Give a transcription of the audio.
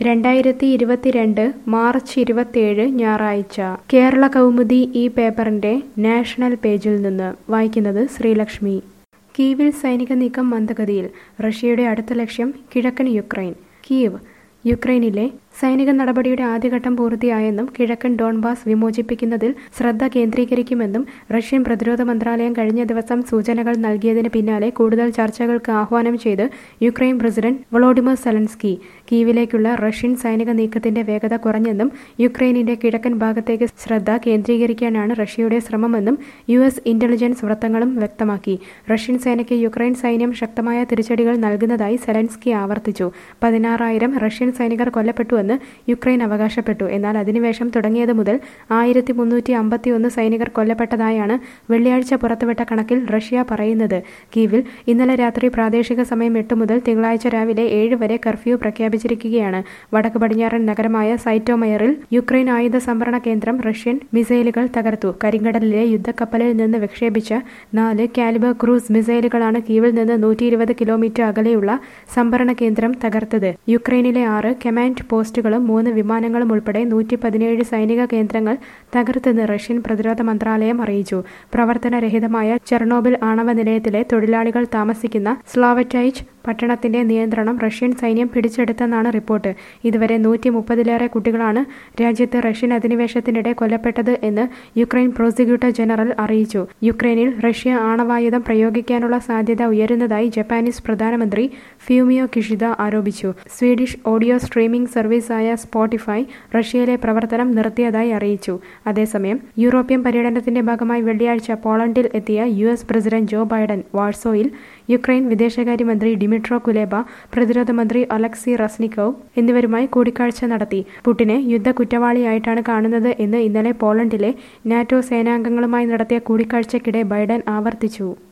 രണ്ടായിരത്തി ഇരുപത്തിരണ്ട് മാർച്ച് ഇരുപത്തിയേഴ് ഞായറാഴ്ച കേരള കൗമുദി ഈ പേപ്പറിന്റെ നാഷണൽ പേജിൽ നിന്ന് വായിക്കുന്നത് ശ്രീലക്ഷ്മി കീവിൽ സൈനിക നീക്കം മന്ദഗതിയിൽ റഷ്യയുടെ അടുത്ത ലക്ഷ്യം കിഴക്കൻ യുക്രൈൻ കീവ് യുക്രൈനിലെ സൈനിക നടപടിയുടെ ആദ്യഘട്ടം പൂർത്തിയായെന്നും കിഴക്കൻ ഡോൺബാസ് വിമോചിപ്പിക്കുന്നതിൽ ശ്രദ്ധ കേന്ദ്രീകരിക്കുമെന്നും റഷ്യൻ പ്രതിരോധ മന്ത്രാലയം കഴിഞ്ഞ ദിവസം സൂചനകൾ നൽകിയതിന് പിന്നാലെ കൂടുതൽ ചർച്ചകൾക്ക് ആഹ്വാനം ചെയ്ത് യുക്രൈൻ പ്രസിഡന്റ് വളോഡിമർ സെലൻസ്കി കീവിലേക്കുള്ള റഷ്യൻ സൈനിക നീക്കത്തിന്റെ വേഗത കുറഞ്ഞെന്നും യുക്രൈനിന്റെ കിഴക്കൻ ഭാഗത്തേക്ക് ശ്രദ്ധ കേന്ദ്രീകരിക്കാനാണ് റഷ്യയുടെ ശ്രമമെന്നും യു എസ് ഇന്റലിജൻസ് വൃത്തങ്ങളും വ്യക്തമാക്കി റഷ്യൻ സേനയ്ക്ക് യുക്രൈൻ സൈന്യം ശക്തമായ തിരിച്ചടികൾ നൽകുന്നതായി സെലൻസ്കി ആവർത്തിച്ചു പതിനാറായിരം റഷ്യൻ സൈനികർ കൊല്ലപ്പെട്ടുവെന്ന് യുക്രൈൻ അവകാശപ്പെട്ടു എന്നാൽ അധിനിവേശം തുടങ്ങിയത് മുതൽ ആയിരത്തി മുന്നൂറ്റി അമ്പത്തിയൊന്ന് സൈനികർ കൊല്ലപ്പെട്ടതായാണ് വെള്ളിയാഴ്ച പുറത്തുവിട്ട കണക്കിൽ റഷ്യ പറയുന്നത് കീവിൽ ഇന്നലെ രാത്രി പ്രാദേശിക സമയം എട്ട് മുതൽ തിങ്കളാഴ്ച രാവിലെ ഏഴ് വരെ കർഫ്യൂ പ്രഖ്യാപിച്ചിരിക്കുകയാണ് വടക്ക് പടിഞ്ഞാറൻ നഗരമായ സൈറ്റോമയറിൽ യുക്രൈൻ ആയുധ സംഭരണ കേന്ദ്രം റഷ്യൻ മിസൈലുകൾ തകർത്തു കരിങ്കടലിലെ യുദ്ധക്കപ്പലിൽ നിന്ന് വിക്ഷേപിച്ച നാല് കാലിബർ ക്രൂസ് മിസൈലുകളാണ് കീവിൽ നിന്ന് നൂറ്റി ഇരുപത് കിലോമീറ്റർ അകലെയുള്ള സംഭരണ കേന്ദ്രം തകർത്തത് യുക്രൈനിലെ ആറ് കമാൻഡ് പോസ്റ്റുകളും മൂന്ന് വിമാനങ്ങളും ഉൾപ്പെടെ നൂറ്റി പതിനേഴ് സൈനിക കേന്ദ്രങ്ങൾ തകർത്തെന്ന് റഷ്യൻ പ്രതിരോധ മന്ത്രാലയം അറിയിച്ചു പ്രവർത്തനരഹിതമായ ചെർണോബിൽ ആണവ നിലയത്തിലെ തൊഴിലാളികൾ താമസിക്കുന്ന സ്ലാവറ്റൈച്ച് പട്ടണത്തിന്റെ നിയന്ത്രണം റഷ്യൻ സൈന്യം പിടിച്ചെടുത്തെന്നാണ് റിപ്പോർട്ട് ഇതുവരെ നൂറ്റി മുപ്പതിലേറെ കുട്ടികളാണ് രാജ്യത്ത് റഷ്യൻ അധിനിവേശത്തിനിടെ കൊല്ലപ്പെട്ടത് എന്ന് യുക്രൈൻ പ്രോസിക്യൂട്ടർ ജനറൽ അറിയിച്ചു യുക്രൈനിൽ റഷ്യ ആണവായുധം പ്രയോഗിക്കാനുള്ള സാധ്യത ഉയരുന്നതായി ജപ്പാനീസ് പ്രധാനമന്ത്രി ഫ്യൂമിയോ കിഷിദ ആരോപിച്ചു സ്വീഡിഷ് ഓഡിയോ സ്ട്രീമിംഗ് സർവീസായ സ്പോട്ടിഫൈ റഷ്യയിലെ പ്രവർത്തനം നിർത്തിയതായി അറിയിച്ചു അതേസമയം യൂറോപ്യൻ പര്യടനത്തിന്റെ ഭാഗമായി വെള്ളിയാഴ്ച പോളണ്ടിൽ എത്തിയ U S president Joe Biden വാഴ്സോയിൽ യുക്രൈൻ വിദേശകാര്യമന്ത്രി ഡിമിട്രോ കുലേബ പ്രതിരോധ മന്ത്രി അലക്സി റസ്നിക്കോവ് എന്നിവരുമായി കൂടിക്കാഴ്ച നടത്തി പുടിനെ യുദ്ധ കുറ്റവാളിയായിട്ടാണ് കാണുന്നത് എന്ന് ഇന്നലെ പോളണ്ടിലെ നാറ്റോ സേനാംഗങ്ങളുമായി നടത്തിയ കൂടിക്കാഴ്ചയ്ക്കിടെ ബൈഡൻ ആവർത്തിച്ചു